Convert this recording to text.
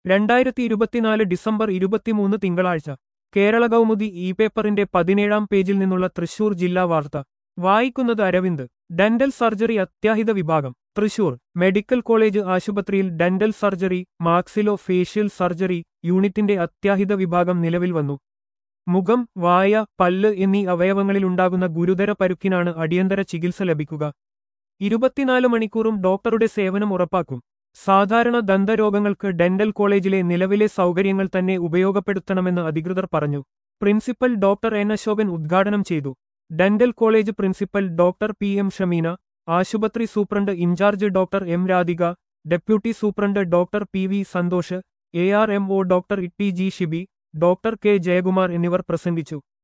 രണ്ടായിരത്തി ഇരുപത്തിനാല് ഡിസംബർ ഇരുപത്തിമൂന്ന് തിങ്കളാഴ്ച കേരള കൗമുദി ഇ പേപ്പറിന്റെ പതിനേഴാം പേജിൽ നിന്നുള്ള തൃശൂർ ജില്ലാ വാർത്ത വായിക്കുന്നത് അരവിന്ദ് ഡെന്റൽ സർജറി അത്യാഹിത വിഭാഗം തൃശൂർ മെഡിക്കൽ കോളേജ് ആശുപത്രിയിൽ dental surgery maxillofacial surgery യൂണിറ്റിന്റെ അത്യാഹിത വിഭാഗം നിലവിൽ വന്നു മുഖം വായ പല്ല് എന്നീ അവയവങ്ങളിലുണ്ടാകുന്ന ഗുരുതര പരുക്കിനാണ് അടിയന്തര ചികിത്സ ലഭിക്കുക ഇരുപത്തിനാല് മണിക്കൂറും ഡോക്ടറുടെ സേവനം ഉറപ്പാക്കും സാധാരണ ദന്തരോഗങ്ങൾക്ക് ഡെന്റൽ കോളേജിലെ നിലവിലെ സൗകര്യങ്ങൾ തന്നെ ഉപയോഗപ്പെടുത്തണമെന്ന് അധികൃതർ പറഞ്ഞു പ്രിൻസിപ്പൽ ഡോക്ടർ എൻ അശോകൻ ഉദ്ഘാടനം ചെയ്തു dental college principal doctor P M Shameena ആശുപത്രി superintendent incharge doctor M Radhika deputy superintendent doctor P V Santhosh A R M O doctor E T G Shibi doctor K Jayakumar എന്നിവർ പ്രസംഗിച്ചു